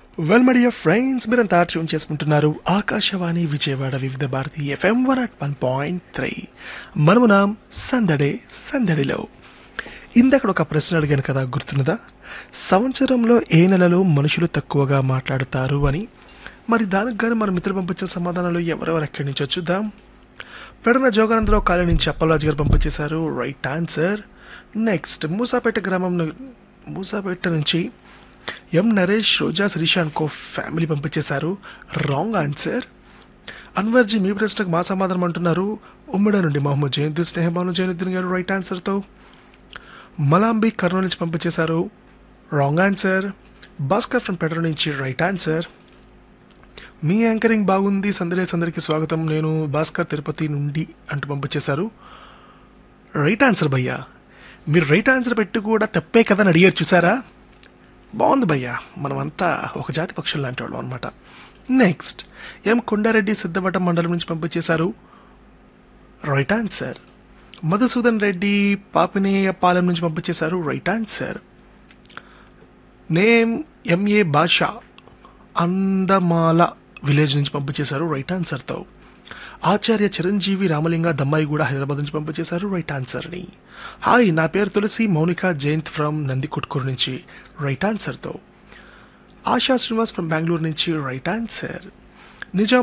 well మడియా friends మీరంతా tune చేసుకుంటున్నారు Akashvani Vijayawada Vividh Bharati F M one at one point three మనమునాం సందడే సందడిలో ఇందక్కడ ఒక ప్రశ్న అడిగాను కదా గుర్తున్నదా సంవత్సరంలో ఏ నెలలో మనుషులు తక్కువగా మాట్లాడతారు అని మరి దానికి కానీ మన మిత్రులు పంపించిన సమాధానాలు ఎవరెవరు ఎక్కడి నుంచి చూద్దాం పెడన జోగానందరావు కాలనీ నుంచి అప్పలరాజు గారు పంపించేశారు రైట్ ఆన్సర్ నెక్స్ట్ మూసాపేట గ్రామం ను- మూసాపేట నుంచి ఎం నరేష్ రోజా శ్రీశాంత్ కో ఫ్యామిలీ పంపించేశారు రాంగ్ ఆన్సర్ అన్వర్జీ మీ ప్రశ్నకు మా సమాధానం అంటున్నారు ఉమ్మడ నుండి మహమ్మద్ జయంతి స్నేహభాను జైనుద్దీన్ గారు రైట్ ఆన్సర్తో మలాంబి కర్నూలు నుంచి పంపించేశారు రాంగ్ ఆన్సర్ భాస్కర్ ఫ్రమ్ పెట్రోల్ నుంచి రైట్ ఆన్సర్ మీ యాంకరింగ్ బాగుంది సందలేస్ అందరికీ స్వాగతం నేను భాస్కర్ తిరుపతి నుండి అంటూ పంపించేశారు రైట్ ఆన్సర్ భయ్యా మీరు రైట్ ఆన్సర్ పెట్టి కూడా తప్పే కదా అని అడిగారు చూసారా బాగుంది భయ్యా మనమంతా ఒక జాతి పక్షులు లాంటి వాళ్ళం అనమాట నెక్స్ట్ ఎం కొండారెడ్డి సిద్ధవటం మండలం నుంచి పంపించేశారు రైట్ ఆన్సర్ మధుసూదన్ రెడ్డి పాపినేయపాలెం నుంచి పంపించేశారు రైట్ ఆన్సర్ నేమ్ ఎంఏ భాష అందమాల విలేజ్ నుంచి పంపించేశారు రైట్ ఆన్సర్తో ఆచార్య చిరంజీవి రామలింగ దమ్మాయి కూడా హైదరాబాద్ నుంచి పంపించేశారు రైట్ ఆన్సర్ని హాయ్ నా పేరు తులసి మౌనిక జయంత్ ఫ్రమ్ నందికొట్కూరు నుంచి రైట్ ఆన్సర్తో ఆశా శ్రీనివాస్ ఫ్రమ్ బెంగళూరు నుంచి రైట్ ఆన్సర్ నిజాం